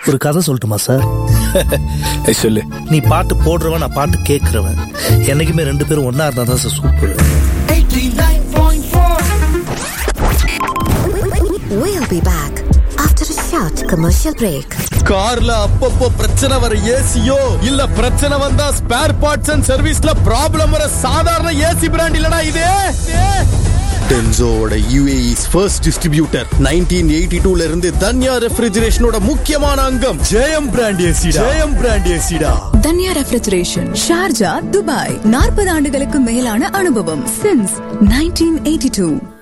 ஒரு கதை சொல்லட்டுமா சார் ஏய், சொல்லு நீ பாட்டு போடுறவன் நான் பாட்டு கேட்கறவன் என்னைக்குமே ரெண்டு பேரும் ஒன்னா இருந்தா தான் sir super We'll be back after a short commercial break. கார்ல அப்பப்போ பிரச்சனை வர ஏசியோ இல்ல பிரச்சனை வந்தா ஸ்பேர் பார்ட்ஸ் அண்ட் சர்வீஸ்ல ப்ராப்ளம் வர சாதாரண ஏசி பிராண்ட் இல்லனா இது டென்சோவோட யூஏஇஸ் ஃபர்ஸ்ட் டிஸ்ட்ரிபியூட்டர் 1982 ல இருந்து தன்யா ரெஃப்ரிஜரேஷனோட முக்கியமான அங்கம் Jayam brand AC Jayam brand ஏசிடா தன்யா ரெஃப்ரிஜரேஷன் ஷார்ஜா துபாய் நாற்பது ஆண்டுகளுக்கு மேலான அனுபவம் சின்ஸ் நைன்டீன் எயிட்டி டூ